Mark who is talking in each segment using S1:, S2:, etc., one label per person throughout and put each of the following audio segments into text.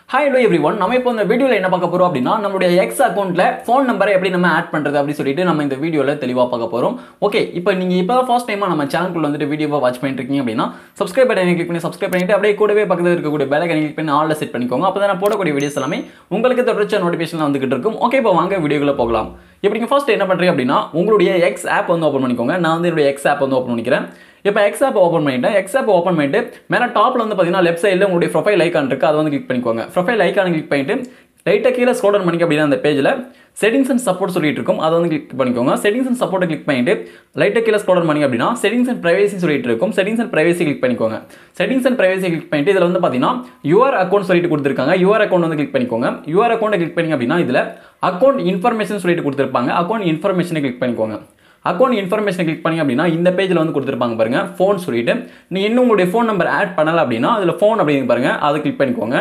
S1: hi hello every one நம்ம இப்போ இந்த வீடியோவில் என்ன பார்க்க போகிறோம் அப்படின்னா நம்மளுடைய எக்ஸ் அக்கௌண்ட்டில் ஃபோன் நம்பரை எப்படி நம்ம ஆட் பண்ணுறது அப்படின்னு சொல்லிட்டு நம்ம இந்த வீடியோவில் தெளிவாக பார்க்க போகிறோம் ஓகே இப்போ நீங்கள் இப்போ தான் ஃபர்ஸ்ட் டைமாக நம்ம சேனலுக்குள்ள வந்துட்டு வீடியோவை வாட்ச் பண்ணிட்டு இருக்கீங்க அப்படின்னா சப்ஸ்கிரைப் பட்டனை கிளிக் பண்ணி சப்ஸ்கிரைப் பண்ணிட்டு அப்படியே கூடவே பக்கத்தில் இருக்கக்கூடிய பெல் ஐக்கனை கிளிக் பண்ணி ஆல்ல செட் பண்ணிக்கோங்க அப்போ தான் நான் போடக்கூடிய வீடியோஸ் எல்லாமே உங்களுக்கு தொடர்ச்சியாக நோட்டிஃபிகேஷன் வந்துகிட்டு இருக்கும் ஓகே இப்போ வாங்க வீடியோக்குள்ள போகலாம் இப்போ நீங்கள் ஃபர்ஸ்ட் என்ன பண்ணுறீங்க அப்படின்னா உங்களுடைய எக்ஸ் ஆப் வந்து ஓப்பன் பண்ணிக்கோங்க நான் வந்து என்னுடைய எக்ஸ் ஆப் வந்து ஓப்பன் பண்ணிக்கிறேன் இப்போ எக்ஸ் ஆப் ஓப்பன் பண்ணிட்டேன் எக்ஸ் ஆப் ஓப்பன் பண்ணிட்டு மேலே டாப்பில் வந்து பார்த்தீங்கன்னா லெஃப்ட் சைடில் உங்களுடைய ப்ரொஃபைல் ஐக்கான் இருக்குது அதை வந்து கிளிக் பண்ணிக்கோங்க ப்ரொஃபைல் ஐக்கான் கிளிக் பண்ணிட்டு லைட்டாக கீழே ஸ்க்ரோல் டவுன் பண்ணிக்க அப்படின்னா அந்த பேஜில் செட்டிங்ஸ் அண்ட் சப்போர்ட் சொல்லிட்டு இருக்கும் அதை வந்து கிளிக் பண்ணிக்கோங்க செட்டிங்ஸ் அண்ட் சப்போர்ட்டை கிளிக் பண்ணிட்டு லைட்டாக கீழே ஸ்க்ரோல் டவுன் பண்ணிங்க அப்படின்னா செட்டிங்ஸ் அண்ட் பிரைவேசி சொல்லிட்டு இருக்கும் செட்டிங்ஸ் அண்ட் பிரைவேசி கிளிக் பண்ணிக்கோங்க செட்டிங்ஸ் அண்ட் பிரைவேசி கிளிக் பண்ணிட்டு இதில் வந்து பார்த்தீங்கன்னா யுவர் அக்கௌண்ட் சொல்லிட்டு கொடுத்துருக்காங்க யுவர் அக்கௌண்ட் வந்து கிளிக் பண்ணிக்கோங்க யுவர் அக்கௌண்ட்டை கிளிக் பண்ணிங்க அப்படின்னா இதில் அக்கௌண்ட் இன்ஃபர்மேஷன் சொல்லிட்டு கொடுத்துருப்பாங்க அக்கௌண்ட் இன்ஃபர்மேஷனை கிளிக் பண்ணிக்கோங்க அக்கௌண்ட் இன்ஃபர்மேஷன் கிளிக் பண்ணி அப்படின்னா இந்த பேஜில் வந்து கொடுத்துருப்பாங்க பாருங்க ஃபோன் சொல்லிட்டு நீ இன்னும் உங்களுடைய ஃபோன் நம்பர் ஆட் பண்ணல அப்படின்னா அதில் ஃபோன் அப்படிங்க பாருங்க அதை கிளிக் பண்ணிக்கோங்க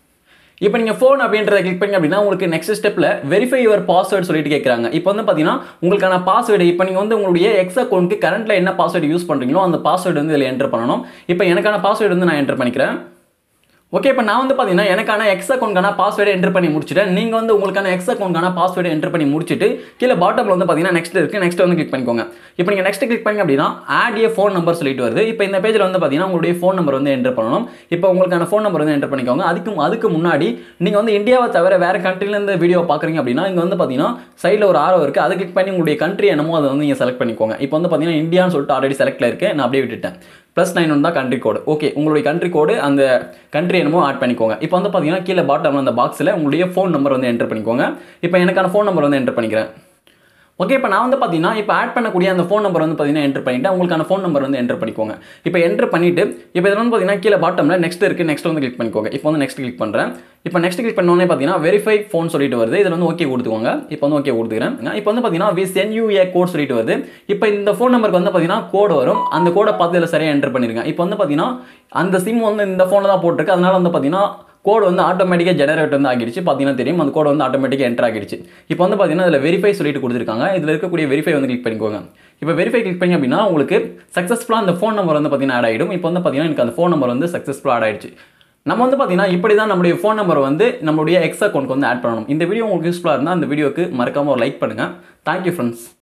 S1: இப்போ நீங்கள் ஃபோன் அப்படின்றத கிளிக் பண்ணி அப்படின்னா உங்களுக்கு நெக்ஸ்ட் ஸ்டெப்பில் வெரிஃபை யுவர் பாஸ்வேர்டு சொல்லிட்டு கேட்குறாங்க இப்போ வந்து பார்த்தீங்கன்னா உங்களுக்கான பாஸ்வேர்டு இப்போ நீங்கள் வந்து உங்களுடைய எக்ஸ் அக்கௌண்ட்டுக்கு கரண்ட்டில் என்ன பாஸ்வேர்டு யூஸ் பண்ணுறீங்களோ அந்த பாஸ்வேர்டு வந்து இதில் என்டர் பண்ணணும் இப்போ எனக்கான பாஸ்வேர்டு வந்து நான் என்டர் பண்ணிக்கிறேன் ஓகே இப்போ நான் வந்து பார்த்தீங்கன்னா எனக்கான எக்ஸ் அக்கௌண்ட்கான பாஸ்வேர்டை என்டர் பண்ணி முடிச்சுட்டேன் நீங்கள் வந்து உங்களுக்கான எக்ஸ் அக்கௌண்ட்கான பாஸ்வேர்டை என்டர் பண்ணி முடிச்சுட்டு கீழே பாட்டமில் வந்து பார்த்தீங்கன்னா நெக்ஸ்ட் இருக்குது நெக்ஸ்ட் வந்து கிளிக் பண்ணிக்கோங்க இப்போ நீங்கள் நெக்ஸ்ட் கிளிக் பண்ணி அப்படின்னா ஆட் ஏ ஃபோன் நம்பர் சொல்லிட்டு வருது இப்போ இந்த பேஜில் வந்து பார்த்தீங்கன்னா உங்களுடைய ஃபோன் நம்பர் வந்து என்டர் பண்ணணும் இப்போ உங்களுக்கான ஃபோன் நம்பர் வந்து என்டர் பண்ணிக்கோங்க அதுக்கு அதுக்கு முன்னாடி நீங்கள் வந்து இந்தியாவை தவிர வேறு கண்ட்ரிலேருந்து வீடியோ பார்க்குறீங்க அப்படின்னா இங்கே வந்து பார்த்தீங்கன்னா சைடில் ஒரு ஆரோ இருக்குது அதை கிளிக் பண்ணி உங்களுடைய கண்ட்ரி என்னமோ அதை வந்து நீங்கள் செலக்ட் பண்ணிக்கோங்க இப்போ வந்து பார்த்தீங்கன்னா இந்தியான்னு சொல்லிட்டு ஆல்ரெடி செலக்டில் இருக்குது நான் அப்படியே விட்டுட்டேன் ப்ளஸ் நைன் ஒன் தான் கண்ட்ரி கோடு ஓகே உங்களுடைய கண்ட்ரி கோடு அந்த கண்ட்ரி என்னமோ ஆட் பண்ணிக்கோங்க இப்போ வந்து பார்த்தீங்கன்னா கீழே பாட்டம் அந்த பாக்ஸில் உங்களுடைய ஃபோன் நம்பர் வந்து என்டர் பண்ணிக்கோங்க இப்போ எனக்கான ஃபோன் நம்பர் வந்து என்டர் பண்ணிக்கிறேன் ஓகே இப்போ நான் வந்து பார்த்தீங்கன்னா இப்போ ஆட் பண்ணக்கூடிய அந்த ஃபோன் நம்பர் வந்து பார்த்தீங்கன்னா என்டர் பண்ணிவிட்டு உங்களுக்கான ஃபோன் நம்பர் வந்து என்டர் பண்ணிக்கோங்க இப்போ என்டர் பண்ணிவிட்டு இப்போ இதில் வந்து பார்த்தீங்கன்னா கீழே பாட்டமில் நெக்ஸ்ட் இருக்குது நெக்ஸ்ட் வந்து கிளிக் பண்ணிக்கோங்க இப்போ வந்து நெக்ஸ்ட் கிளிக் பண்ணுறேன் இப்போ நெக்ஸ்ட் கிளிக் பண்ணோன்னே பார்த்தீங்கன்னா வெரிஃபை ஃபோன் சொல்லிட்டு வருது இதில் வந்து ஓகே கொடுத்துக்கோங்க இப்போ வந்து ஓகே கொடுத்துக்கிறேன் இப்போ வந்து பார்த்தீங்கன்னா we send you a code சொல்லிட்டு வருது இப்போ இந்த ஃபோன் நம்பருக்கு வந்து பார்த்தீங்கன்னா கோடு வரும் அந்த கோடை பார்த்து இதில் சரியாக என்டர் பண்ணிருங்க இப்போ வந்து பார்த்தீங்கன்னா அந்த சிம் வந்து இந்த ஃபோனில் தான் போட்டிருக்கு அதனால வந்து பார்த்தீங்கன்னா கோடு வந்து ஆட்டோமேட்டிக்காக ஜெனரேட் வந்து ஆகிடுச்சு பார்த்தீங்கன்னா தெரியும் அந்த கோடு வந்து ஆட்டோமேட்டிக்காக என்டர் ஆகிடுச்சு இப்போ வந்து பார்த்தீங்கன்னா இதில் வெரிஃபை சொல்லிட்டு கொடுத்துருக்காங்க இதில் இருக்கக்கூடிய வெரிஃபை வந்து கிளிக் பண்ணிக்கோங்க இப்போ வெரிஃபை கிளிக் பண்ணி அப்படின்னா உங்களுக்கு சக்ஸஸ்ஃபுல்லாக அந்த ஃபோன் நம்பர் வந்து பார்த்தீங்கன்னா ஆட் ஆகிடும் இப்போ வந்து பார்த்தீங்கன்னா எனக்கு அந்த ஃபோன் நம்பர் வந்து சக்ஸஸ்ஃபுல்லாக ஆட் ஆயிடுச்சு நம்ம வந்து பார்த்தீங்கன்னா இப்படி தான் நம்மளுடைய ஃபோன் நம்பர் வந்து நம்மளுடைய எக்ஸ் அக்கௌண்ட்க்கு வந்து ஆட் பண்ணணும் இந்த வீடியோ உங்களுக்கு யூஸ்ஃபுல்லாக இருந்தால் அந்த வீடியோக்கு மறக்காமல் ஒரு லைக் பண்ணுங்கள் தேங்க்யூ ஃப்ரெண்ட்ஸ்